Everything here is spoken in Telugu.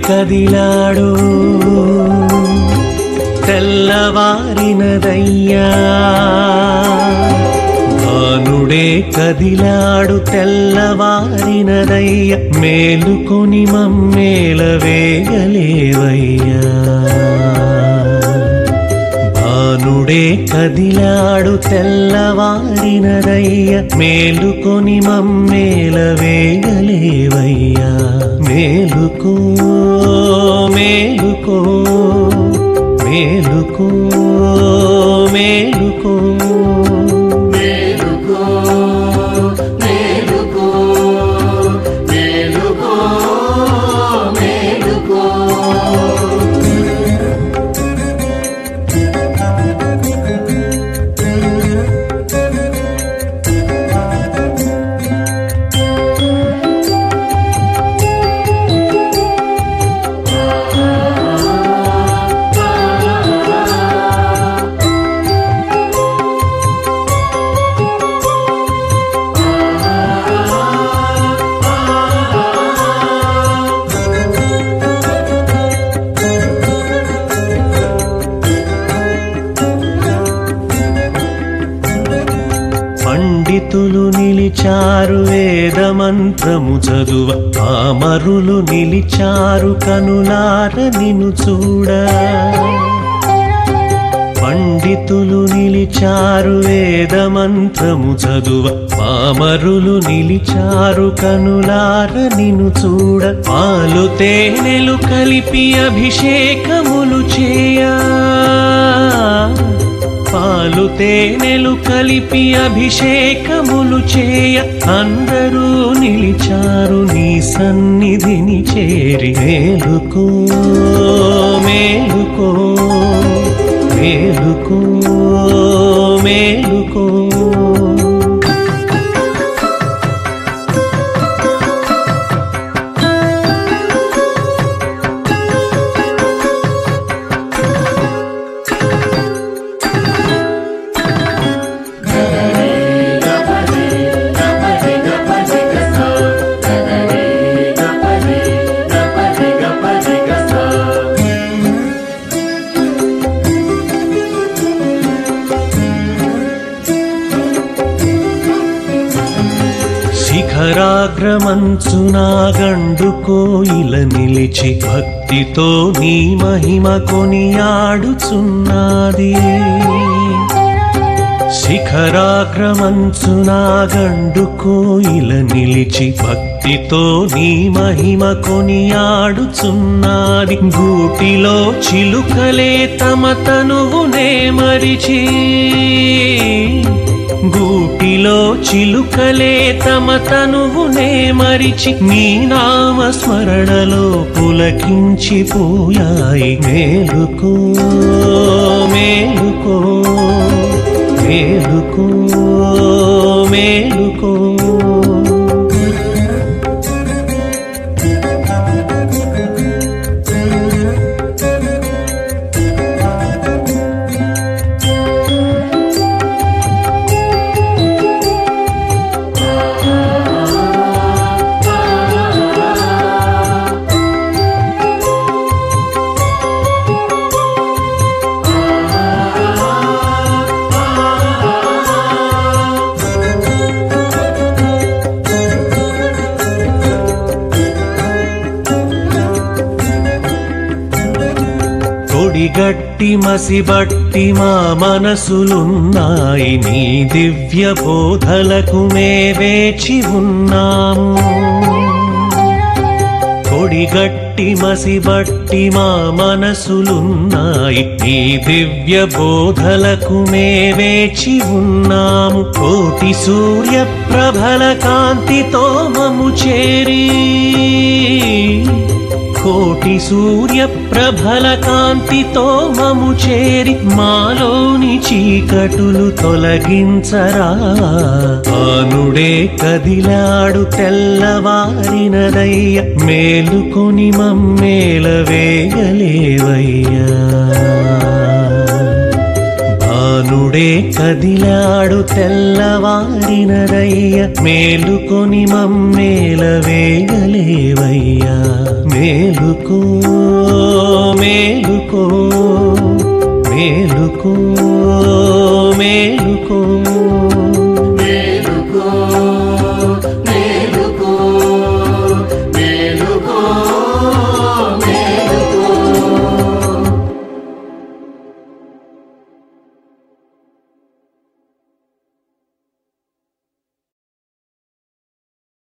కదిలాడు తెల్లవారినదయ్యా భానుడే కదిలాడు తెల్లవారినదయ్య మేలుకొని మమ్మేల వేగలేవయ్యా భానుడే కదిలాడు తెల్లవారినదయ్య మేలుకొని మమ్మేల వేగలేవయ్యా మేలుకో మేలుకో మేలుకో మేలుకో మేలుకో మేలుకో మేలుకో మేలుకో పండితులు నిలిచారు వేద మంత్రము చదువ పామరులు నిలిచారు కనులార నిను చూడ పండితులు నిలిచారు వేద మంత్రము చదువ పామరులు నిలిచారు కనులార నిను చూడ పాలు తేనెలు కలిపి అభిషేకములు చేయా పాలు తేనెలు కలిపి అభిషేకములు చేయ అందరూ నిలిచారు నీ సన్నిధిని చేరి మేలుకో మేలుకో మేలుకో మేలుకో గపరి గపరి గపరి గస గగరి గపరి గపరి గపరి గస శిఖరాగ్రమంచునా గండు కోయిల నిలిచి భక్తితో నీ మహిమ కొనియాడుచున్నది శిఖరాగ్రమంచునా గండు కోయిల నిలిచి భక్తితో నీ మహిమ కొనియాడుచున్నది గూటిలో చిలుకలే తమ తనువునే మరిచి గూటిలో చిలుకలే తమ తనువునే మరిచి నీ నామ స్మరణలో పులకించిపోయాయి మేలుకో మేలుకో మేలుకో మేలుకో తొడిగట్టి మసిబట్టి మా మనసులున్నాయి నీ దివ్య బోధలకు మే వేచి ఉన్నాము కొడిగట్టి మసిబట్టి మా మనసులున్నాయి నీ దివ్య బోధలకు మే వేచి ఉన్నాము కోటి సూర్య ప్రభల కాంతితో మము చేరి కోటి సూర్య ప్రభల కాంతితో మము చేరి మాలోని చీకటులు తొలగించరా ఆనుడే కదిలాడు తెల్లవారినదయ్య మేలుకొని మమ్మేల వేగలేవయ్యా భానుడే అప్పుడే కదిలాడు తెల్లవారినదయ్య మేలుకొని మమ్మేల వేగలేవయ్యా మేలుకో మేలుకో మేలుకో